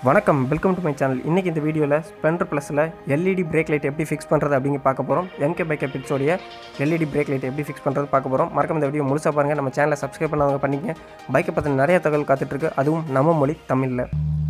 வணக்கம் welcome to my channel இன்றைக்கி இந்த வீடியோவில் ஸ்ப்ளெண்டர் ப்ளஸில் எல்இடி பிரேக் லைட் எப்படி ஃபிக்ஸ் பண்ணுறது அப்படிங்க பார்க்க போகிறோம் எம்கே பைக்கை பிட்ஸோடைய எல்இடி பிரேக் லைட் எப்படி ஃபிக்ஸ் பண்ணுறது பார்க்க போகிறோம் மறக்காம இந்த வீடியோ முழுசாக பாருங்கள் நம்ம சேனலை சப்ஸ்கிரைப் பண்ணாதவங்க பண்ணிங்க பைக்கை பற்றின நிறைய தகவல் காத்துட்ருக்கு அதுவும் நம்ம மொழி தமிழில்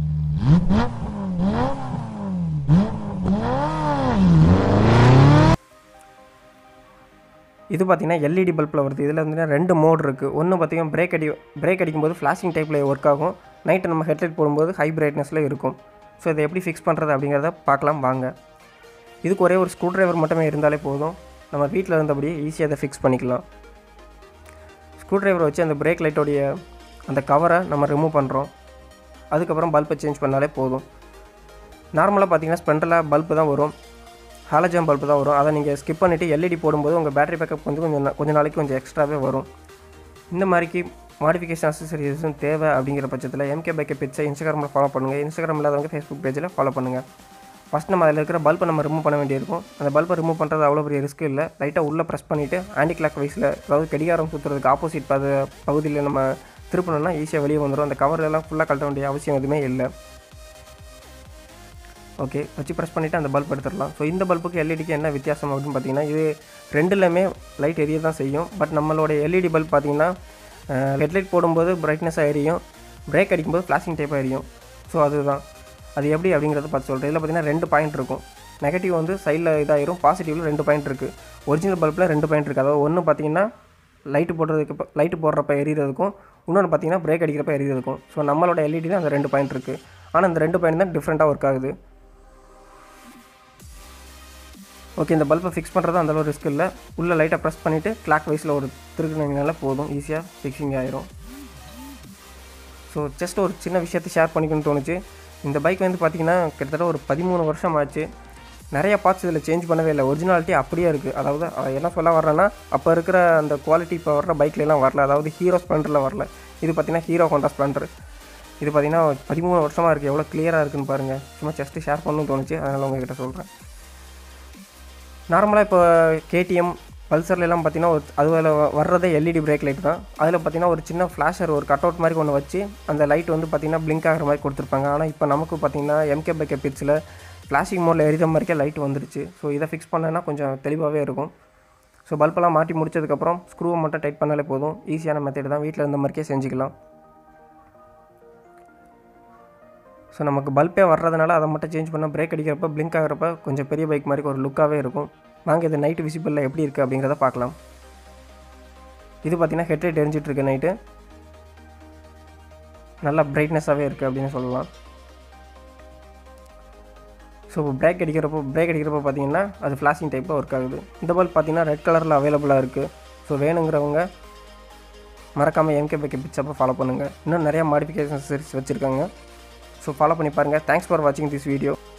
இது பார்த்தீங்கன்னா எல்இடி பல்பில் வருது இதில் வந்து ரெண்டு மோட் இருக்குது ஒன்று பார்த்தீங்கன்னா பிரேக் அடி பிரேக் அடிக்கும்போது ஃப்ளாஷிங் டைப்பில் ஒர்க் ஆகும் நைட்டு நம்ம ஹெட்லைட் போடும்போது ஹை பிரைட்னஸில் இருக்கும் ஸோ இதை எப்படி ஃபிக்ஸ் பண்ணுறது அப்படிங்கிறத பார்க்கலாம் வாங்க இதுக்கு ஒரே ஒரு ஸ்க்ரூ டிரைவர் மட்டுமே இருந்தாலே போதும் நம்ம வீட்டில் இருந்தபடியே ஈஸியாக அதை ஃபிக்ஸ் பண்ணிக்கலாம் ஸ்க்ரூ டிரைவரை வச்சு அந்த பிரேக் லைட்டோடைய அந்த கவரை நம்ம ரிமூவ் பண்ணுறோம் அதுக்கப்புறம் பல்பை சேஞ்ச் பண்ணாலே போதும் நார்மலாக பார்த்தீங்கன்னா ஸ்ப்ளெண்டரில் பல்பு தான் வரும் ஹாலஜாம் பல்பு தான் வரும் அதை நீங்கள் ஸ்கிப் பண்ணிவிட்டு எல்இடி போடும்போது உங்கள் பேட்டரி பேக்கப் வந்து கொஞ்சம் நா- கொஞ்ச நாளைக்கு கொஞ்சம் எக்ஸ்ட்ராவே வரும் இந்த மாதிரிக்கு மாடிஃபிகேஷன் அசசரிஸும் தேவை அப்படிங்கிற பட்சத்தில் எம்கே பைக்கை பிச்சை இன்ஸ்டாகிராமில் ஃபாலோ பண்ணுங்கள் இன்ஸ்டாகிராம் இல்லாதவங்க ஃபேஸ்புக் பேஜில் ஃபாலோ பண்ணுங்கள் ஃபஸ்ட் நம்ம அதில் இருக்கிற பல்பை நம்ம ரிமூவ் பண்ண வேண்டியிருக்கும் அந்த பல்பை ரிமூவ் பண்ணுறது அவ்வளோ பெரிய ரிஸ்க் இல்லை லைட்டாக உள்ளே ப்ரெஸ் பண்ணிவிட்டு ஆன்டி கிளாக் வைஸில் அதாவது கடிகாரம் சுற்றுறதுக்கு ஆப்போசிட் பத பகுதியில் நம்ம திருப்பணும்னா ஈஸியாக வெளியே வந்துடும் அந்த கவர் எல்லாம் ஃபுல்லாக கழட்ட வேண்டிய அவசியம் எதுவுமே இல்லை ஓகே வச்சு ப்ரெஸ் பண்ணிவிட்டு அந்த பல்ப் எடுத்துடலாம் ஸோ இந்த பல்புக்கு எல்இடிக்கு என்ன வித்தியாசம் அப்படின்னு பார்த்தீங்கன்னா இது ரெண்டுலையுமே லைட் எரிய தான் செய்யும் பட் நம்மளோட எல்இடி பல்ப் பார்த்தீங்கன்னா ஹெட்லைட் போடும்போது பிரைட்னஸாக எரியும் பிரேக் அடிக்கும்போது ஃப்ளாஷிங் டைப்பாக எரியும் ஸோ அதுதான் அது எப்படி அப்படிங்கிறத பார்த்து சொல்கிறேன் இதில் பார்த்தீங்கன்னா ரெண்டு பாயிண்ட் இருக்கும் நெகட்டிவ் வந்து சைடில் இதாயிரும் பாசிட்டிவில் ரெண்டு பாயிண்ட் இருக்குது ஒரிஜினல் பல்பில் ரெண்டு பாயிண்ட் இருக்குது அதாவது ஒன்று பார்த்தீங்கன்னா லைட்டு போடுறதுக்கு லைட்டு போடுறப்ப எரியறதுக்கும் இன்னொன்று பார்த்தீங்கன்னா பிரேக் அடிக்கிறப்ப எரியறதுக்கும் ஸோ நம்மளோட எல்இடியில் அந்த ரெண்டு பாயிண்ட் இருக்குது ஆனால் இந்த ரெண்டு பாயிண்ட் தான் டிஃப்ரெண்ட்டாக ஒர்க் ஆகுது ஓகே இந்த பல்பை ஃபிக்ஸ் பண்ணுறது அந்தளவு ரிஸ்க் இல்லை உள்ளே லைட்டாக ப்ரெஸ் பண்ணிவிட்டு கிளாக் வைஸில் ஒரு திருக்குனீங்கனால போதும் ஈஸியாக ஃபிக்ஸிங் ஆயிரும் ஸோ ஜஸ்ட் ஒரு சின்ன விஷயத்தை ஷேர் பண்ணிக்கணும்னு தோணுச்சு இந்த பைக் வந்து பார்த்திங்கன்னா கிட்டத்தட்ட ஒரு பதிமூணு வருஷம் ஆச்சு நிறைய பார்ட்ஸ் இதில் சேஞ்ச் பண்ணவே இல்லை ஒரிஜினாலிட்டி அப்படியே இருக்குது அதாவது அதை என்ன சொல்ல வர்றேன்னா அப்போ இருக்கிற அந்த குவாலிட்டி இப்போ வர்ற பைக்லலாம் வரல அதாவது ஹீரோ ஸ்ப்ளெண்டரில் வரல இது பார்த்திங்கன்னா ஹீரோ ஹோண்டா ஸ்ப்ளெண்டர் இது பார்த்திங்கன்னா பதிமூணு வருஷமாக இருக்குது எவ்வளோ கிளியராக இருக்குன்னு பாருங்கள் சும்மா ஜஸ்ட்டு ஷேர் பண்ணணும்னு தோணுச்சு அதனால் உங்ககிட்ட சொல்கிறேன் நார்மலாக இப்போ கேடிஎம் பல்சர்லாம் பார்த்தீங்கன்னா ஒரு அதில் வர்றதே எல்இடி பிரேக் லைட் தான் அதில் பார்த்தீங்கன்னா ஒரு சின்ன ஃப்ளாஷர் ஒரு கட் அவுட் மாதிரி ஒன்று வச்சு அந்த லைட் வந்து பார்த்தீங்கன்னா பிளிங்க் ஆகிற மாதிரி கொடுத்துருப்பாங்க ஆனால் இப்போ நமக்கு பார்த்தீங்கன்னா எம்கே பைக்கே பிட்ஸில் ஃப்ளாஷிங் மோடில் எரித மாதிரிக்கே லைட் வந்துருச்சு ஸோ இதை ஃபிக்ஸ் பண்ணனா கொஞ்சம் தெளிவாகவே இருக்கும் ஸோ பல்பெல்லாம் மாட்டி முடிச்சதுக்கப்புறம் ஸ்க்ரூவை மட்டும் டைட் பண்ணாலே போதும் ஈஸியான மெத்தட் தான் வீட்டில் இருந்த மாதிரிக்கே செஞ்சுக்கலாம் ஸோ நமக்கு பல்பே வர்றதுனால அதை மட்டும் சேஞ்ச் பண்ணால் பிரேக் அடிக்கிறப்ப பிளிங்க் ஆகிறப்ப கொஞ்சம் பெரிய பைக் மாதிரி ஒரு லுக்காகவே இருக்கும் வாங்க இது நைட்டு விசிபிளில் எப்படி இருக்குது அப்படிங்கிறத பார்க்கலாம் இது பார்த்தீங்கன்னா ஹெட்லைட் எரிஞ்சிட்டு இருக்கு நைட்டு நல்லா பிரைட்னஸாகவே இருக்குது அப்படின்னு சொல்லலாம் ஸோ பிரேக் அடிக்கிறப்போ பிரேக் அடிக்கிறப்போ பார்த்தீங்கன்னா அது ஃப்ளாஷிங் டைப்பில் ஒர்க் ஆகுது இந்த பல்ப் பார்த்தீங்கன்னா ரெட் கலரில் அவைலபிளாக இருக்குது ஸோ வேணுங்கிறவங்க மறக்காமல் எம்கே பைக்கை பிச்சப்போ ஃபாலோ பண்ணுங்கள் இன்னும் நிறையா மாடிஃபிகேஷன் சீரிஸ் வச்சுருக்காங்க ஸோ ஃபாலோ பண்ணி பாருங்கள் தேங்க்ஸ் ஃபார் வாட்சிங் திஸ் வீடியோ